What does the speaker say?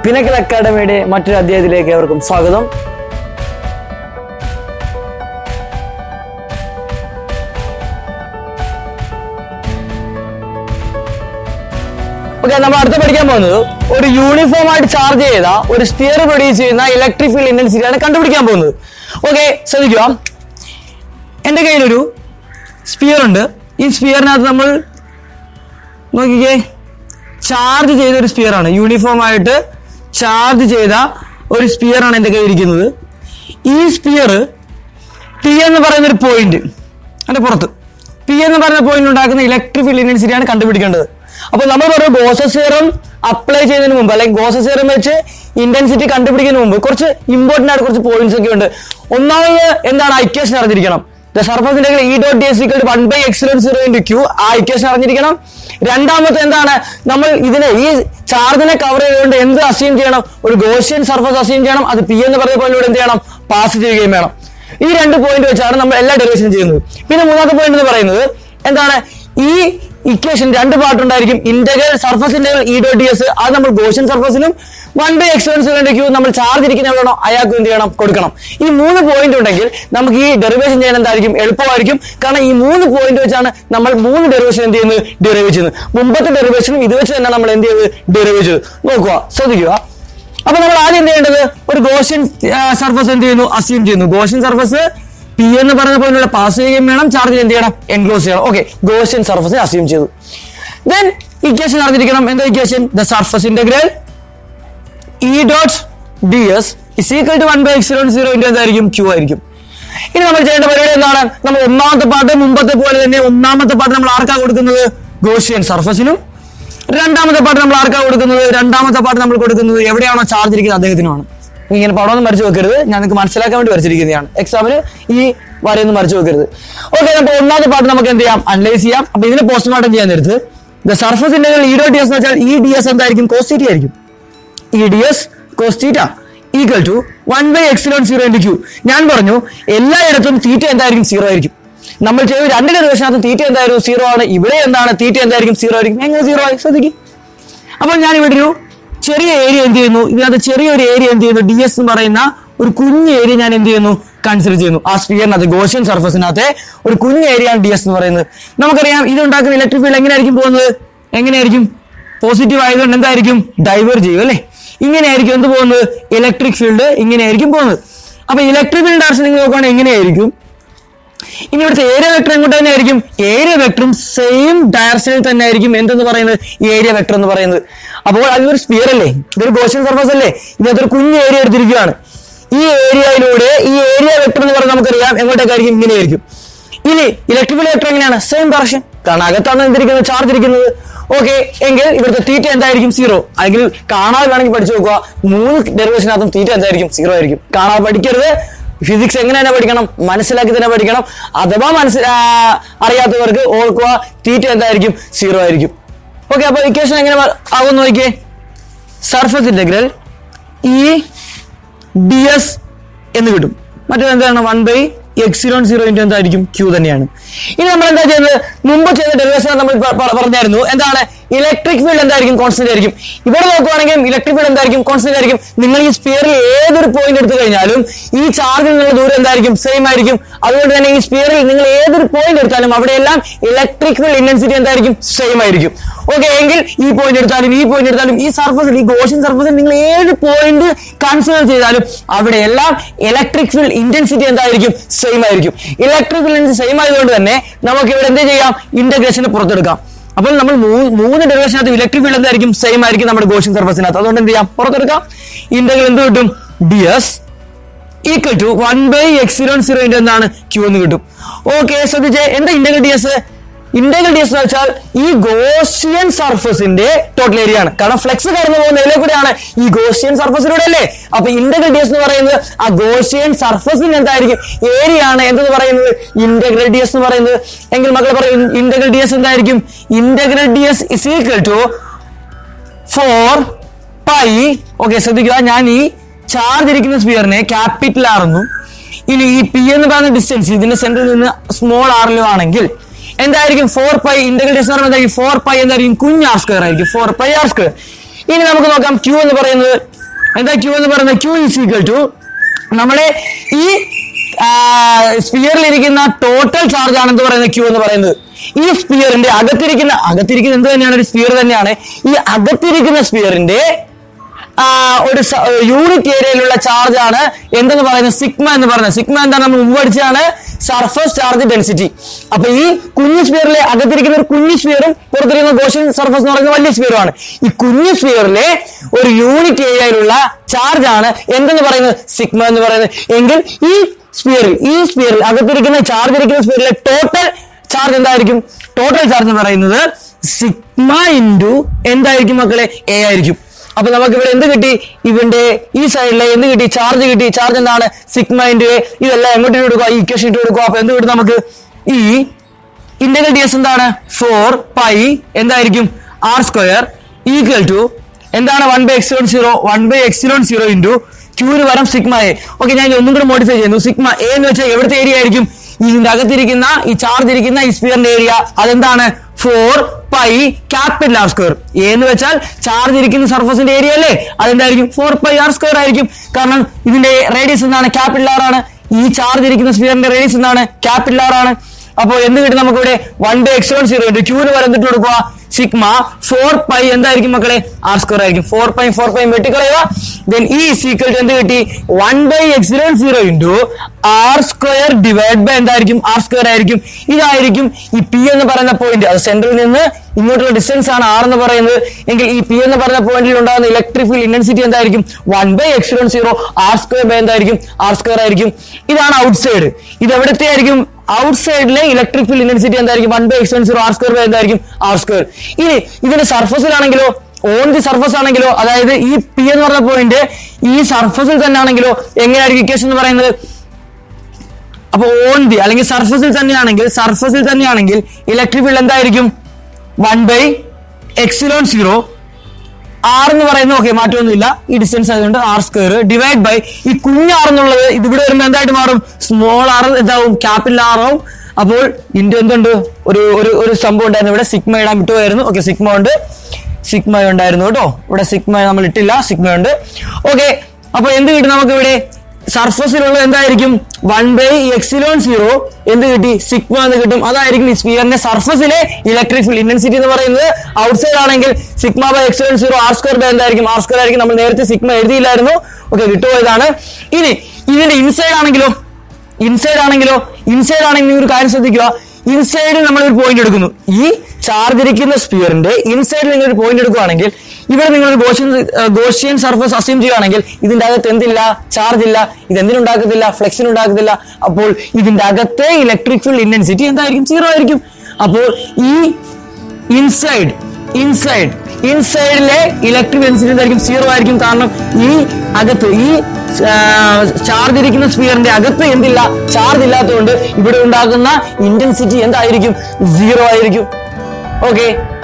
പിനക്കൽ അക്കാഡമിയുടെ മറ്റൊരു അധ്യായത്തിലേക്ക് ഏവർക്കും സ്വാഗതം ഓക്കെ നമ്മൾ അടുത്ത് പഠിക്കാൻ പോകുന്നത് ഒരു യൂണിഫോം ആയിട്ട് ചാർജ് ചെയ്ത ഒരു സ്പിയർ പ്രൊഡ്യൂസ് ചെയ്യുന്ന ഇലക്ട്രിക് ഫീൽഡ് ഇന്റൻസിറ്റിയാണ് കണ്ടുപിടിക്കാൻ പോകുന്നത് ഓക്കെ ശ്രദ്ധിക്കുക എൻ്റെ കയ്യിലൊരു സ്പിയർ ഉണ്ട് ഈ സ്പിയറിനകത്ത് നമ്മൾ നോക്കിക്കേ ചാർജ് ചെയ്ത ഒരു സ്പിയർ ആണ് യൂണിഫോം ആയിട്ട് ചാർജ് ചെയ്ത ഒരു സ്പിയർ ആണ് എൻ്റെ കയ്യിൽ ഇരിക്കുന്നത് ഈ സ്പിയർ പി എന്ന് പറയുന്ന ഒരു പോയിന്റ് അതിന്റെ പുറത്ത് പി എന്ന് പറയുന്ന പോയിന്റ് ഉണ്ടാക്കുന്ന ഇലക്ട്രിക് ഫീൽഡ് ഇന്റൻസിറ്റിയാണ് കണ്ടുപിടിക്കേണ്ടത് അപ്പോൾ നമ്മൾ പറഞ്ഞു ഗോസസേറും അപ്ലൈ ചെയ്യുന്നതിന് മുമ്പ് അല്ലെങ്കിൽ ഗോസസേറും വെച്ച് ഇന്റൻസിറ്റി കണ്ടുപിടിക്കുന്നതിന് മുമ്പ് കുറച്ച് ഇമ്പോർട്ടന്റ് ആയിട്ട് കുറച്ച് പോയിന്റ്സ് ഒക്കെ ഉണ്ട് ഒന്നാമത് എന്താണ് ഇക്വേഷൻ അറിഞ്ഞിരിക്കണം the surface integral E dot D S equal one by X zero into Q ആ ഇക്വേഷൻ അറിഞ്ഞിരിക്കണം രണ്ടാമത്തെ എന്താണ് നമ്മൾ ഇതിനെ ഈ ചാർജിനെ കവർ ചെയ്തുകൊണ്ട് എന്ത് അസ്യൂം ചെയ്യണം ഒരു ഗോഷ്യൻ സർഫസ് അസ്യൂം ചെയ്യണം അത് പി എന്ന് പറയുന്ന പോയിന്റിലൂടെ എന്ത് ചെയ്യണം പാസ് ചെയ്യുകയും വേണം ഈ രണ്ട് പോയിന്റ് വെച്ചാണ് നമ്മൾ എല്ലാ ഡെറിവേഷനും ചെയ്യുന്നത് പിന്നെ മൂന്നാമത്തെ പോയിന്റ് എന്ന് പറയുന്നത് എന്താണ് ഈ ഇക്വേഷൻ രണ്ട് പാർട്ട് ഉണ്ടായിരിക്കും integral surface integral E dot D S അത് നമ്മൾ ഗോഷ്യൻ സർഫസിനും വൺ ബൈ എക്സ്പെൻസ് ക്യൂ നമ്മൾ ചാർജ് ഇരിക്കുന്ന എവിടെയാണോ അയാൾക്ക് എന്ത് ചെയ്യണം കൊടുക്കണം ഈ മൂന്ന് പോയിന്റ് ഉണ്ടെങ്കിൽ നമുക്ക് ഈ ഡെറിവേഷൻ ചെയ്യാൻ എന്തായിരിക്കും എളുപ്പമായിരിക്കും കാരണം ഈ മൂന്ന് പോയിന്റ് വെച്ചാണ് നമ്മൾ മൂന്ന് ഡെറിവേഷൻ എന്ത് ചെയ്യുന്നത് ഡെറിവേറ്റ് ചെയ്യുന്നത് മുമ്പത്തെ ഡെറിവേഷനും ഇത് വെച്ച് തന്നെ നമ്മൾ എന്ത് ചെയ്ത് ഡെറിവേറ്റ് ചെയ്ത് നോക്കുക ശ്രദ്ധിക്കുക അപ്പൊ നമ്മൾ ആദ്യം എന്ത് ചെയ്യേണ്ടത് ഒരു ഗോഷ്യൻ സർഫസ് എന്ത് ചെയ്യുന്നു അസ്യൂം ചെയ്യുന്നു ഗോഷ്യൻ സർഫസ് പി എന്ന് പറയുന്ന പോയിന്റിലൂടെ പാസ് ചെയ്യുകയും വേണം ചാർജ് എന്ത് ചെയ്യണം എൻക്ലോസ് ചെയ്യണം ഓക്കെ ഗോഷ്യൻ സർഫസ് അസ്യൂം ചെയ്തു ദെൻ ഇക്വേഷൻ അറിഞ്ഞിരിക്കണം എന്താ equation the surface integral E dot D S is equal to one by X zero zero into എന്തായിരിക്കും ക്യൂ ആയിരിക്കും ഇനി നമ്മൾ ചെയ്യേണ്ട പരിപാടി എന്താണ് നമ്മൾ ഒന്നാമത്തെ പാർട്ട് മുമ്പത്തെ പോലെ തന്നെ ഒന്നാമത്തെ പാർട്ട് നമ്മൾ ആർക്കാ കൊടുക്കുന്നത് ഗോഷ്യൻ സർഫസിനും രണ്ടാമത്തെ പാർട്ട് നമ്മൾ ആർക്കാ കൊടുക്കുന്നത് രണ്ടാമത്തെ പാർട്ട് നമ്മൾ കൊടുക്കുന്നത് എവിടെയാണോ ചാർജ് ഇരിക്കുന്നത് അദ്ദേഹത്തിനുമാണ് ഇങ്ങനെ പടമൊന്നും വരച്ചു വെക്കരുത് ഞാൻ നിങ്ങൾക്ക് മനസ്സിലാക്കാൻ വേണ്ടി വരച്ചിരിക്കുന്നതാണ് എക്സാമിന് ഈ വരയൊന്നും വരച്ചു വെക്കരുത് ഓക്കെ അപ്പോൾ ഒന്നാമത്തെ പാർട്ട് നമുക്ക് എന്ത് ചെയ്യാം അനലൈസ് ചെയ്യാം അപ്പൊ ഇതിന് പോസ്റ്റ്മോർട്ടം ചെയ്യാൻ നേരത്ത് the surface integral E dot D S എന്ന് വെച്ചാൽ ഈ ഡി എസ് എന്തായിരിക്കും കോസ്റ്റീറ്റി ആയിരിക്കും E D S cos theta equal to one by epsilon zero into Q ഞാൻ പറഞ്ഞു എല്ലായിടത്തും തീറ്റ എന്തായിരിക്കും സീറോ ആയിരിക്കും നമ്മൾ ചെയ്ത രണ്ട് ഡെറിവേഷനകത്ത് തീറ്റ എന്തായിരുന്നു സീറോ ആണ് ഇവിടെ എന്താണ് തീറ്റ എന്തായിരിക്കും സീറോ ആയിരിക്കും എങ്ങനെ സീറോ ആയി ശ്രദ്ധിക്കും അപ്പോൾ ഞാൻ ഇവിടെ ഒരു ചെറിയ ഏരിയ എന്ത് ചെയ്യുന്നു ഇതിനകത്ത് ചെറിയൊരു ഏരിയ എന്ത് ചെയ്യുന്നു ഡി എസ് എന്ന് പറയുന്ന ഒരു കുഞ്ഞ് ഏരിയ ഞാൻ എന്ത് ചെയ്യുന്നു കൺസിഡർ ചെയ്യുന്നു ആ സ്പിയറിനകത്ത് ഗോഷ്യൻ സർഫസിനകത്ത് ഒരു കുഞ്ഞ് ഏരിയ ആണ് ഡി എസ് എന്ന് പറയുന്നത് നമുക്കറിയാം ഇത് ഉണ്ടാക്കുന്ന ഇലക്ട്രിക് ഫീൽഡ് എങ്ങനെയായിരിക്കും പോകുന്നത് എങ്ങനെയായിരിക്കും പോസിറ്റീവ് ആയതുകൊണ്ട് എന്തായിരിക്കും ഡൈവേർ ചെയ്യും അല്ലേ ഇങ്ങനെയായിരിക്കും എന്ത് പോകുന്നത് ഇലക്ട്രിക് ഫീൽഡ് ഇങ്ങനെയായിരിക്കും പോകുന്നത് അപ്പൊ ഇലക്ട്രിക് ഫീൽഡ് ഡയറക്ഷൻ നിങ്ങൾ നോക്കുകയാണെങ്കിൽ എങ്ങനെയായിരിക്കും ഇനി ഇവിടുത്തെ ഏരിയ വെക്ടർ എങ്ങോട്ട് തന്നെ ആയിരിക്കും ഏരിയ വെക്ടറും സെയിം ഡയറക്ഷനിൽ തന്നെ ആയിരിക്കും എന്തെന്ന് പറയുന്നത് ഈ ഏരിയ വെക്ടർ എന്ന് പറയുന്നത് അപ്പോൾ അതൊരു സ്പിയർ അല്ലേ ഇതൊരു ഗോഷ്യൻ സർഫസ് അല്ലേ ഇതിനകത്തൊരു കുഞ്ഞ് ഏരിയ എടുത്തിരിക്കുകയാണ് ഈ ഏരിയയിലൂടെ ഈ ഏരിയ വെക്ടർ എന്ന് പറഞ്ഞാൽ നമുക്കറിയാം എങ്ങോട്ടേക്കായിരിക്കും ഇങ്ങനെയായിരിക്കും ഇനി ഇലക്ട്രിക്കൽ വെക്ടർ എങ്ങനെയാണ് സെയിം ഡയറക്ഷൻ കാരണം അകത്താണ് എന്തിരിക്കുന്നത് ചാർജ് ഇരിക്കുന്നത് ഓക്കെ എങ്കിൽ ഇവിടുത്തെ തീറ്റ എന്തായിരിക്കും സീറോ അല്ലെങ്കിൽ കാണാതെ വേണമെങ്കിൽ പഠിച്ചു നോക്കുക മൂന്ന് ഡെറിവേഷനകത്തും തീറ്റ എന്തായിരിക്കും സീറോ ആയിരിക്കും കാണാതെ പഠിക്കരുത് ഫിസിക്സ് എങ്ങനെ തന്നെ പഠിക്കണം മനസ്സിലാക്കി തന്നെ പഠിക്കണം അഥവാ മനസ്സിൽ അറിയാത്തവർക്ക് ഓർക്കുക തീറ്റ എന്തായിരിക്കും സീറോ ആയിരിക്കും ഓക്കെ അപ്പൊ ഇക്വേഷൻ എങ്ങനെ ആകും നോക്കിയേ surface integral E D S എന്ന് കിട്ടും മറ്റേത് എന്താണ് one by X zero zero into എന്തായിരിക്കും ക്യൂ തന്നെയാണ് ഇനി നമ്മൾ എന്താ ചെയ്യുന്നത് മുമ്പ് ചെയ്ത ഡെറിവേഷൻ നമ്മൾ പ- പ- പറഞ്ഞായിരുന്നു എന്താണ് ഇലക്ട്രിക് ഫീൽഡ് എന്തായിരിക്കും കോൺസ്റ്റന്റ് ആയിരിക്കും ഇവിടെ നോക്കുവാണെങ്കിൽ ഇലക്ട്രിക് ഫീൽഡ് എന്തായിരിക്കും കോൺസ്റ്റന്റ് ആയിരിക്കും നിങ്ങൾ ഈ സ്പിയറിൽ ഏതൊരു പോയിന്റ് എടുത്തു കഴിഞ്ഞാലും ഈ ചാർജിൽ നിന്നുള്ള ദൂരം എന്തായിരിക്കും സെയിം ആയിരിക്കും അതുകൊണ്ട് തന്നെ ഈ സ്പിയറിൽ നിങ്ങൾ ഏതൊരു പോയിന്റ് എടുത്താലും അവിടെയെല്ലാം ഇലക്ട്രിക് ഫീൽഡ് ഇന്റൻസിറ്റി എന്തായിരിക്കും സെയിം ആയിരിക്കും ഓക്കെ എങ്കിൽ ഈ പോയിന്റ് എടുത്താലും ഈ പോയിന്റ് എടുത്താലും ഈ സർഫസിൽ ഈ ഗോഷ്യൻ സർഫസിൽ നിങ്ങൾ ഏത് പോയിന്റ് കൺസിഡർ ചെയ്താലും അവിടെയെല്ലാം ഇലക്ട്രിക് ഫീൽഡ് ഇന്റൻസിറ്റി എന്തായിരിക്കും സെയിം ആയിരിക്കും ഇലക്ട്രിക് ഫീൽഡ് സെയിം ആയതുകൊണ്ട് തന്നെ നമുക്ക് ഇവിടെ എന്ത് ചെയ്യാം ഇന്റഗ്രേഷന് പുറത്തെടുക്കാം അപ്പോൾ നമ്മൾ മൂ- മൂന്ന് ഡെറിവേഷനകത്ത് ഇലക്ട്രിക് ഫീൽഡ് എന്തായിരിക്കും സെയിം ആയിരിക്കും നമ്മുടെ ഗോഷ്യൻ സർഫസിനകത്ത് അതുകൊണ്ട് എന്ത് ചെയ്യാം പുറത്തെടുക്കാം ഇന്റഗ്രൽ എന്ത് കിട്ടും D S equal to one by X zero zero into എന്താണ് ക്യൂ എന്ന് കിട്ടും ഓക്കെ ശ്രദ്ധിച്ചേ എന്താ integral D S integral D S എന്ന് വെച്ചാൽ ഈ ഗോഷ്യൻ സർഫസിന്റെ ടോട്ടൽ ഏരിയ ആണ് കാരണം ഫ്ലെക്സ് കടന്നു പോകുന്ന ഇതിലെ കൂടെയാണ് ഈ ഗോഷ്യൻ സർഫസിലൂടെ അല്ലേ അപ്പൊ ഇന്റഗ്രൽ ഡി എസ് എന്ന് പറയുന്നത് ആ ഗോഷ്യൻ സർഫസിന് എന്തായിരിക്കും ഏരിയ ആണ് എന്തെന്ന് പറയുന്നത് ഇന്റഗ്രൽ ഡി എസ് എന്ന് പറയുന്നത് എങ്കിൽ മക്കൾ പറയും ഇന്റഗ്രൽ ഡി എസ് എന്തായിരിക്കും integral D S is equal to four pi okay ശ്രദ്ധിക്കുക ഞാൻ ഈ ചാർജ് ഇരിക്കുന്ന സ്പിയറിനെ ക്യാപിറ്റൽ ആർന്നു ഇനി ഈ പി എന്ന് പറയുന്ന ഡിസ്റ്റൻസ് ഇതിന്റെ സെന്ററിൽ നിന്ന് സ്മോൾ ആറിലും ആണെങ്കിൽ എന്തായിരിക്കും ഫോർ പൈ ഇന്റഗ്രൽ ഡിസ്റ്റൻസ് എന്തായിരിക്കും ഫോർ പൈ എന്തായിരിക്കും കുഞ്ഞ് ആർ സ്ക്വയർ ആയിരിക്കും ഫോർ പൈ ആർ സ്ക്വയർ ഇനി നമുക്ക് നോക്കാം ക്യൂ എന്ന് പറയുന്നത് എന്താ ക്യൂ എന്ന് പറയുന്നത് ക്യൂ ഈസ് ഈക്വൽ ടു നമ്മളെ ഈ സ്പിയറിൽ ഇരിക്കുന്ന ടോട്ടൽ ചാർജ് ആണെന്ന് പറയുന്നത് ക്യൂ എന്ന് പറയുന്നത് ഈ സ്പിയറിന്റെ അകത്തിരിക്കുന്ന അകത്തിരിക്കുന്ന എന്ത് തന്നെയാണ് ഒരു സ്പിയർ തന്നെയാണ് ഈ അകത്തിരിക്കുന്ന സ്പിയറിന്റെ ആ, ഒരു യൂണിറ്റ് ഏരിയയിലുള്ള ചാർജ് ആണ് എന്തെന്ന് പറയുന്നത് സിഗ്മ എന്ന് പറയുന്നത് സിഗ്മ എന്താണ് നമ്മൾ മുമ്പ് പഠിച്ചതാണ് സർഫസ് ചാർജ് ഡെൻസിറ്റി അപ്പൊ ഈ കുഞ്ഞു സ്പിയറിലെ അകത്തിരിക്കുന്ന ഒരു കുഞ്ഞു സ്പിയറും പുറത്തിരിക്കുന്ന ഗോഷൻ സർഫസ് എന്ന് പറയുന്ന വലിയ സ്പിയറുമാണ് ഈ കുഞ്ഞു സ്പിയറിലെ ഒരു യൂണിറ്റ് ഏരിയയിലുള്ള ചാർജ് ആണ് എന്തെന്ന് പറയുന്നത് സിഗ്മ എന്ന് പറയുന്നത് എങ്കിൽ ഈ സ്പിയറിൽ ഈ സ്പിയറിൽ അകത്തിരിക്കുന്ന ചാർജ് ഇരിക്കുന്ന സ്പിയറിലെ ടോട്ടൽ ചാർജ് എന്തായിരിക്കും ടോട്ടൽ ചാർജ് എന്ന് പറയുന്നത് സിഗ്മ ഇൻറ്റു എന്തായിരിക്കും മക്കളെ എ ആയിരിക്കും അപ്പൊ നമുക്ക് ഇവിടെ എന്ത് കിട്ടി ഇവന്റെ ഈ സൈഡിലെ എന്ത് കിട്ടി ചാർജ് കിട്ടി ചാർജ് എന്താണ് സിഗ്മ ഇൻറ്റു എ ഇതെല്ലാം എങ്ങോട്ട് ഇട്ട് കൊടുക്കുക ഈ ഇക്വേഷൻ ഇട്ട് കൊടുക്കുക അപ്പൊ എന്ത് കിട്ടും നമുക്ക് ഈ ഇന്റഗ്രൽ ഡി എസ് എന്താണ് ഫോർ പൈ എന്തായിരിക്കും ആർ സ്ക്വയർ ഈക്വൽ ടു എന്താണ് one by epsilon zero one by epsilon zero into ക്യൂന് വരം സിഗ്മ എ ഓക്കെ ഞാൻ ഇനി ഒന്നും കൂടെ മോഡിഫൈ ചെയ്യുന്നു സിഗ്മ എ എന്ന് വെച്ചാൽ എവിടുത്തെ ഏരിയ ആയിരിക്കും ഇതിന്റെ അകത്തിരിക്കുന്ന ഈ ചാർജ് ഇരിക്കുന്ന ഈ സ്പിയറിന്റെ ഏരിയ അതെന്താണ് four pi capital R square A എന്ന് വെച്ചാൽ ചാർജ് ഇരിക്കുന്ന സർഫസിന്റെ ഏരിയ അല്ലേ അതെന്തായിരിക്കും ഫോർ പൈ ആർ സ്ക്വയർ ആയിരിക്കും കാരണം ഇതിന്റെ റേഡിയസ് എന്താണ് ക്യാപിറ്റൽ ആർ ആണ് ഈ ചാർജ് ഇരിക്കുന്ന സ്പിയറിന്റെ റേഡിയസ് എന്താണ് ക്യാപിറ്റൽ ആർ ആണ് അപ്പോൾ എന്ത് കിട്ടും നമുക്ക് ഇവിടെ വൺ ബൈ എക്സ് സീറോ ഉണ്ട് ക്യൂന് വരെ എന്തിട്ട് കൊടുക്കുക സിഗ്മ ഫോർ പൈ എന്തായിരിക്കും മക്കളെ ആർ സ്ക്വയർ ആയിരിക്കും ഫോർ പൈ ഫോർ പൈ വെട്ടിക്കളയുക ദെൻ ഈ സീക്വൽ എന്ത് കിട്ടി one by X zero into R square divide by എന്തായിരിക്കും ആർ സ്ക്വയർ ആയിരിക്കും ഇതായിരിക്കും ഈ പി എന്ന് പറയുന്ന പോയിന്റ് അത് സെന്ററിൽ നിന്ന് ഇങ്ങോട്ടുള്ള ഡിസ്റ്റൻസ് ആണ് ആർ എന്ന് പറയുന്നത് എങ്കിൽ ഈ പി എന്ന് പറയുന്ന പോയിന്റിൽ ഉണ്ടാകുന്ന ഇലക്ട്രിക് ഫീൽഡ് ഇന്റൻസിറ്റി എന്തായിരിക്കും one by X zero R square by എന്തായിരിക്കും ആർ സ്ക്വയർ ആയിരിക്കും ഇതാണ് ഔട്ട് സൈഡ് ഇത് എവിടത്തെ ആയിരിക്കും ഔട്ട് സൈഡിലെ ഇലക്ട്രിക് ഫീൽഡ് ഇന്റൻസിറ്റി എന്തായിരിക്കും one by X one zero R square by എന്തായിരിക്കും ആർ സ്ക്വയർ ഇനി ഇതിന്റെ സർഫസിലാണെങ്കിലോ ഓൺ ദി സർഫസ് ആണെങ്കിലോ അതായത് ഈ പി എന്ന് പറഞ്ഞ പോയിന്റ് ഈ സർഫസിൽ തന്നെ ആണെങ്കിലോ എങ്ങനെയായിരിക്കും ഇക്വേഷൻ എന്ന് പറയുന്നത് അപ്പൊ ഓൺ ദി അല്ലെങ്കിൽ സർഫസിൽ തന്നെയാണെങ്കിൽ സർഫസിൽ തന്നെയാണെങ്കിൽ ഇലക്ട്രിക് ഫീൽഡ് എന്തായിരിക്കും one by epsilon zero R എന്ന് പറയുന്നത് ഓക്കെ മാറ്റമൊന്നുമില്ല ഈ ഡിസ്റ്റൻസ് ആയതുകൊണ്ട് ആർ സ്ക്വയർ ഡിവൈഡ് ബൈ ഈ കുഞ്ഞ് ആർ എന്നുള്ളത് ഇത് ഇവിടെ വരുമ്പോൾ എന്തായിട്ട് മാറും സ്മോൾ ആർ എന്താവും ക്യാപിറ്റൽ ആർ ആവും അപ്പോൾ ഇതിന്റെ എന്തുണ്ട് ഒരു ഒരു ഒരു സംഭവം ഉണ്ടായിരുന്നു ഇവിടെ സിഗ്മ ഇടാൻ വിട്ടുപോയായിരുന്നു ഓക്കെ സിഗ്മ ഉണ്ട് സിഗ്മ ഉണ്ടായിരുന്നു കേട്ടോ ഇവിടെ സിഗ്മ നമ്മൾ ഇട്ടില്ല സിഗ്മ ഉണ്ട് ഓക്കെ അപ്പൊ എന്ത് കിട്ടും നമുക്ക് ഇവിടെ സർഫസിലുള്ള എന്തായിരിക്കും വൺ ബൈ എക്സിലോൺ സീറോ എന്ത് കിട്ടി സിഗ്മ എന്ന് കിട്ടും അതായിരിക്കും ഈ സ്പിയറിന്റെ സർഫസിലെ ഇലക്ട്രിക് ഫീൽഡ് ഇന്റൻസിറ്റി എന്ന് പറയുന്നത് ഔട്ട്സൈഡ് ആണെങ്കിൽ sigma by epsilon zero R square by എന്തായിരിക്കും ആർ സ്ക്വയർ ആയിരിക്കും നമ്മൾ നേരത്തെ സിഗ്മ എഴുതിയില്ലായിരുന്നു ഓക്കെ വിട്ടുപോയതാണ് ഇനി ഇതിന്റെ ഇൻസൈഡ് ആണെങ്കിലോ ഇൻസൈഡ് ആണെങ്കിലോ ഇൻസൈഡ് ആണെങ്കിൽ നിങ്ങൾ ഒരു കാര്യം ശ്രദ്ധിക്കുക ഇൻസൈഡിൽ നമ്മൾ ഒരു പോയിന്റ് എടുക്കുന്നു ഈ ചാർജ് ഇരിക്കുന്ന സ്പിയറിന്റെ ഇൻസൈഡിൽ നിങ്ങൾ ഒരു പോയിന്റ് എടുക്കുകയാണെങ്കിൽ ഇവിടെ നിങ്ങൾ ഒരു ഗോഷ്യൻ ഗോഷ്യൻ സർഫസ് അസ്യൂം ചെയ്യുകയാണെങ്കിൽ ഇതിന്റെ അകത്ത് എന്തില്ല ചാർജ് ഇല്ല ഇത് എന്തിനുണ്ടാക്കത്തില്ല ഫ്ലെക്സിന് ഉണ്ടാക്കത്തില്ല അപ്പോൾ ഇതിന്റെ അകത്തെ ഇലക്ട്രിക് ഫീൽഡ് ഇന്റൻസിറ്റി എന്തായിരിക്കും സീറോ ആയിരിക്കും അപ്പോൾ ഈ ഇൻസൈഡ് ഇൻസൈഡ് ഇൻസൈഡിലെ ഇലക്ട്രിക് ഡെൻസിറ്റി എന്തായിരിക്കും സീറോ ആയിരിക്കും കാരണം ഈ അകത്ത് ഈ ചാർജ് ഇരിക്കുന്ന സ്പിയറിന്റെ അകത്ത് എന്തില്ല ചാർജ് ഇല്ലാത്തതുകൊണ്ട് ഇവിടെ ഉണ്ടാകുന്ന ഇന്റൻസിറ്റി എന്തായിരിക്കും സീറോ ആയിരിക്കും ഓക്കെ